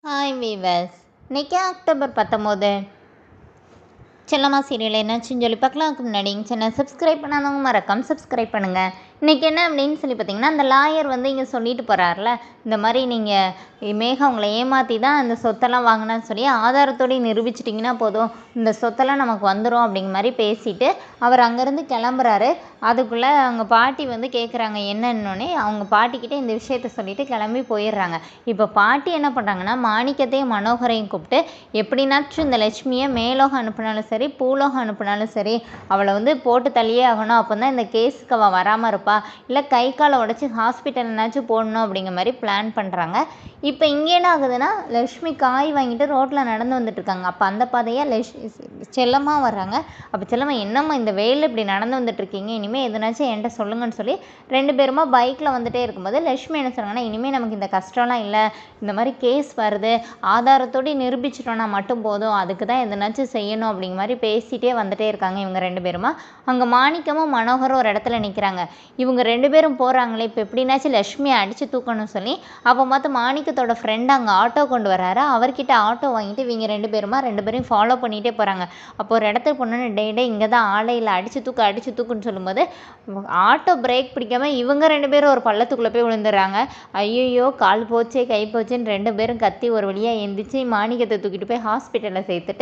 hi viewers இன்னைக்கு October பத்தொம்போது செல்லம்மா serial என்னாச்சுன்னு சொல்லி பார்க்கலாம் அதுக்கு முன்னாடி எங்கள் சேனல் சப்ஸ்கிரைப் பண்ணாதவங்க மறக்காம சப்ஸ்கிரைப் பண்ணுங்கள் இன்றைக்கி என்ன அப்படின்னு சொல்லி பார்த்தீங்கன்னா அந்த லாயர் வந்து இங்கே சொல்லிட்டு போகிறாருல இந்த மாதிரி நீங்கள் மேகா உங்களை ஏமாற்றி தான் அந்த சொத்தெல்லாம் வாங்கினான்னு சொல்லி ஆதாரத்தோடு நிரூபிச்சிட்டிங்கன்னா போதும் இந்த சொத்தெல்லாம் நமக்கு வந்துடும் அப்படிங்கிற மாதிரி பேசிட்டு அவர் அங்கேருந்து கிளம்புறாரு அதுக்குள்ளே அவங்க பாட்டி வந்து கேட்குறாங்க என்னன்னொன்னே அவங்க பாட்டிக்கிட்டே இந்த விஷயத்த சொல்லிட்டு கிளம்பி போயிடுறாங்க இப்போ பாட்டி என்ன பண்ணுறாங்கன்னா மாணிக்கத்தையும் மனோகரையும் கூப்பிட்டு எப்படினாச்சும் இந்த லட்சுமியை மேலோகம் அனுப்புனாலும் சரி பூலோகம் அனுப்புனாலும் சரி அவளை வந்து போட்டு தள்ளியே ஆகணும் அப்போ தான் இந்த கேஸுக்கு அவள் வராமல் இருப்பா இல்லை கை காலை உடச்சி ஹாஸ்பிட்டல்னாச்சும் போடணும் அப்படிங்கிற மாதிரி பிளான் பண்ணுறாங்க இப்போ இங்கே என்ன ஆகுதுன்னா லக்ஷ்மி காய் வாங்கிட்டு ரோட்டில் நடந்து வந்துட்டு இருக்காங்க அப்போ அந்த பாதையாக லட்ச் செல்லம்மா வர்றாங்க அப்போ செல்லம்மா என்னம்மா இந்த வெயில் இப்படி நடந்து வந்துட்டு இருக்கீங்க இனிமேல் எதுனாச்சும் என்கிட்ட சொல்லுங்கன்னு சொல்லி ரெண்டு பேருமா பைக்கில் வந்துட்டே இருக்கும்போது லக்ஷ்மி என்ன சொல்கிறாங்கன்னா இனிமேல் நமக்கு இந்த கஷ்டம்லாம் இல்லை இந்த மாதிரி கேஸ் வருது ஆதாரத்தோடு நிரூபிச்சிட்டோன்னா மட்டும் போதும் அதுக்கு தான் எதுனாச்சும் செய்யணும் அப்படிங்கிற மாதிரி பேசிகிட்டே வந்துட்டே இருக்காங்க இவங்க ரெண்டு பேருமா அங்கே மாணிக்கமும் மனோகரும் ஒரு இடத்துல நிற்கிறாங்க இவங்க ரெண்டு பேரும் போகிறாங்களே இப்போ எப்படின்னாச்சும் லக்ஷ்மியை அடித்து தூக்கணும்னு சொல்லி அப்போ பார்த்து மாணிக்கத்தோட ஃப்ரெண்ட் அங்கே ஆட்டோ கொண்டு வராரு அவர்கிட்ட ஆட்டோ வாங்கிட்டு இவங்க ரெண்டு பேருமா ரெண்டு பேரையும் ஃபாலோ பண்ணிகிட்டே போகிறாங்க அப்போ ஒரு இடத்துக்கு போனோன்னு டே டே இங்கே தான் ஆளே இல்லை அடித்து தூக்கு அடித்து தூக்குன்னு சொல்லும்போது ஆட்டோ பிரேக் பிடிக்காம இவங்க ரெண்டு பேரும் ஒரு பள்ளத்துக்குள்ளே போய் விழுந்துடுறாங்க ஐயோ கால் போச்சே கை போச்சேன்னு ரெண்டு பேரும் கத்தி ஒரு வழியாக எந்திரிச்சு மாணிக்கத்தை தூக்கிட்டு போய் ஹாஸ்பிட்டலில் சேர்த்துட்டு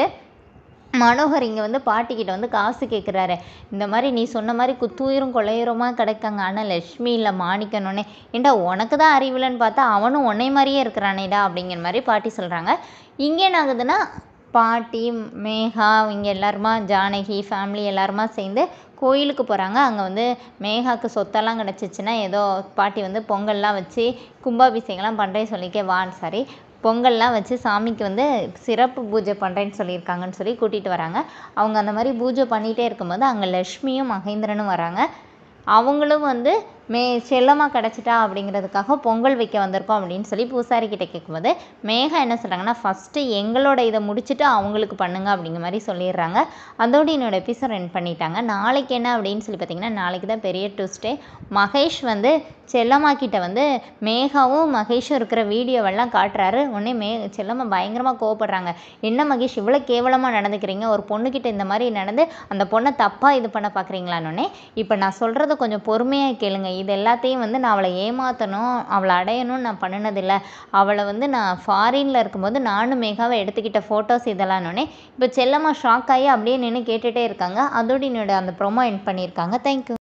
மனோகர் இங்கே வந்து பாட்டிக்கிட்ட வந்து காசு கேட்குறாரு இந்த மாதிரி நீ சொன்ன மாதிரி குத்துயிரும் கொலையுரமா கிடைக்காங்க ஆனால் லக்ஷ்மி இல்லை மாணிக்கணுன்னே ஏண்டா உனக்கு தான் அறிவில்லைன்னு பார்த்தா அவனும் உன்னை மாதிரியே இருக்கிறானேடா அப்படிங்கிற மாதிரி பாட்டி சொல்கிறாங்க இங்கே என்ன ஆகுதுன்னா பாட்டி மேகா இங்கே எல்லாருமா ஜானகி ஃபேமிலி எல்லாருமா சேர்ந்து கோயிலுக்கு போகிறாங்க அங்கே வந்து மேகாவுக்கு சொத்தெல்லாம் கிடச்சிச்சின்னா ஏதோ பாட்டி வந்து பொங்கல்லாம் வச்சு கும்பாபிஷேகம்லாம் பண்ணுறேன்னு சொல்லிக்கே வான்னு சாரி பொங்கல்லாம் வச்சு சாமிக்கு வந்து சிறப்பு பூஜை பண்ணுறேன்னு சொல்லியிருக்காங்கன்னு சொல்லி கூட்டிகிட்டு வராங்க அவங்க அந்த மாதிரி பூஜை பண்ணிகிட்டே இருக்கும்போது அங்கே லக்ஷ்மியும் மகேந்திரனும் வராங்க அவங்களும் வந்து மே செல்லம்மா கிடச்சிட்டா அப்படிங்கிறதுக்காக பொங்கல் வைக்க வந்திருக்கோம் அப்படின்னு சொல்லி பூசாரி கிட்ட கேட்கும்போது மேகா என்ன சொல்கிறாங்கன்னா ஃபஸ்ட்டு எங்களோட இதை முடிச்சுட்டு அவங்களுக்கு பண்ணுங்க அப்படிங்கிற மாதிரி சொல்லிடுறாங்க அதோடு என்னோட எபிசோட் ரன் பண்ணிட்டாங்க நாளைக்கு என்ன அப்படின்னு சொல்லி பார்த்தீங்கன்னா நாளைக்கு தான் பெரிய ட்விஸ்டே மகேஷ் வந்து செல்லம்மா கிட்ட வந்து மேகாவும் மகேஷும் இருக்கிற வீடியோவெல்லாம் காட்டுறாரு உடனே மே செல்லம்மா பயங்கரமாக கோவப்படுறாங்க என்ன மகேஷ் இவ்வளோ கேவலமாக நடந்துக்கிறீங்க ஒரு பொண்ணுக்கிட்ட இந்த மாதிரி நடந்து அந்த பொண்ணை தப்பாக இது பண்ண பார்க்குறீங்களான்னொன்னே இப்போ நான் சொல்கிறத கொஞ்சம் பொறுமையாக கேளுங்க இது எல்லாத்தையும் வந்து நான் அவளை ஏமாற்றணும் அவளை அடையணும்னு நான் பண்ணினதில்லை அவளை வந்து நான் ஃபாரினில் இருக்கும்போது நானும் மேகாவை எடுத்துக்கிட்ட ஃபோட்டோஸ் இதெல்லாம்னோடனே இப்போ செல்லம்மா ஷாக் ஆகி அப்படியே நின்று கேட்டுகிட்டே இருக்காங்க அதோடு என்னோட அந்த ப்ரொமோ எண்ட் பண்ணியிருக்காங்க தேங்க்யூ